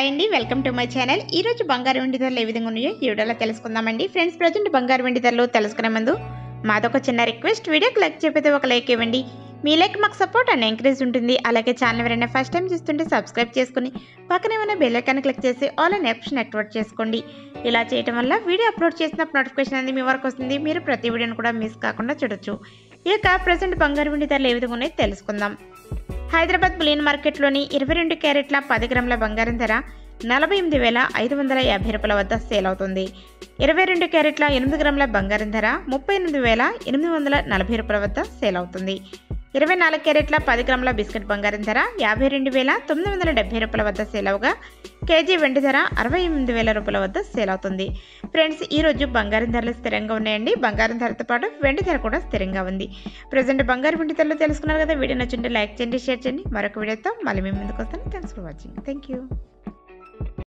hi అండి welcome to my channel ఈ రోజు బంగారు వెండి ధరలు ఏ విధంగా ఉన్నాయో ఈ వీడియోలో తెలుసుకుందామండి ఫ్రెండ్స్ ప్రజెంట్ బంగారు వెండి ధరలు తెలుసుకునే ముందు మాదొక చిన్న రిక్వెస్ట్ వీడియోకి లైక్ చెప్పితే ఒక లైక్ ఇవ్వండి మీ లైక్ మాకు సపోర్ట్ అండ్ ఎంకరేజ్ ఉంటుంది అలాగే ఛానల్ ఎవరైనా ఫస్ట్ టైం చూస్తుంటే సబ్స్క్రైబ్ చేసుకుని పక్కనే ఉన్న బెల్ ఐకాన్ క్లిక్ చేసి ఆల్ అండ్ ఆప్షన్ యాక్టివేట్ చేసుకోండి ఇలా చేయడం వల్ల వీడియో అప్లోడ్ చేసినప్పుడు నోటిఫికేషన్ అనేది మీ వరకు వస్తుంది మీరు ప్రతి వీడియోని కూడా మిస్ కాకుండా చూడొచ్చు ఇక ప్రజెంట్ బంగారు వెండి ధరలు ఏ విధంగా ఉన్నాయో తెలుసుకుందాం హైదరాబాద్ బులియన్ మార్కెట్లోని ఇరవై రెండు క్యారెట్ల పది గ్రాముల బంగారం ధర నలభై ఎనిమిది వేల ఐదు వందల యాభై రూపాయల వద్ద సేల్ అవుతుంది ఇరవై రెండు క్యారెట్ల ఎనిమిది గ్రాముల బంగారం ధర ముప్పై ఎనిమిది వేల ఎనిమిది వందల నలభై రూపాయల వద్ద సేల్ అవుతుంది ఇరవై నాలుగు క్యారెట్ల పది గ్రాముల బిస్కెట్ బంగారం ధర యాభై రెండు వేల తొమ్మిది వందల డెబ్బై రూపాయల వద్ద సేల్ అవగా కేజీ వెండి ధర అరవై ఎనిమిది వేల రూపాయల వద్ద సేల్ అవుతుంది ఫ్రెండ్స్ ఈ రోజు బంగారం ధరలు స్థిరంగా ఉన్నాయండి బంగారం ధరతో పాటు వెండి ధర కూడా స్థిరంగా ఉంది ప్రజెంట్ బంగారు వెండి ధరలు తెలుసుకున్నారు కదా వీడియో నచ్చుంటే లైక్ చేయండి షేర్ చేయండి మరొక వీడియోతో మళ్ళీ మేము ముందుకు వస్తాను thanks for watching thank you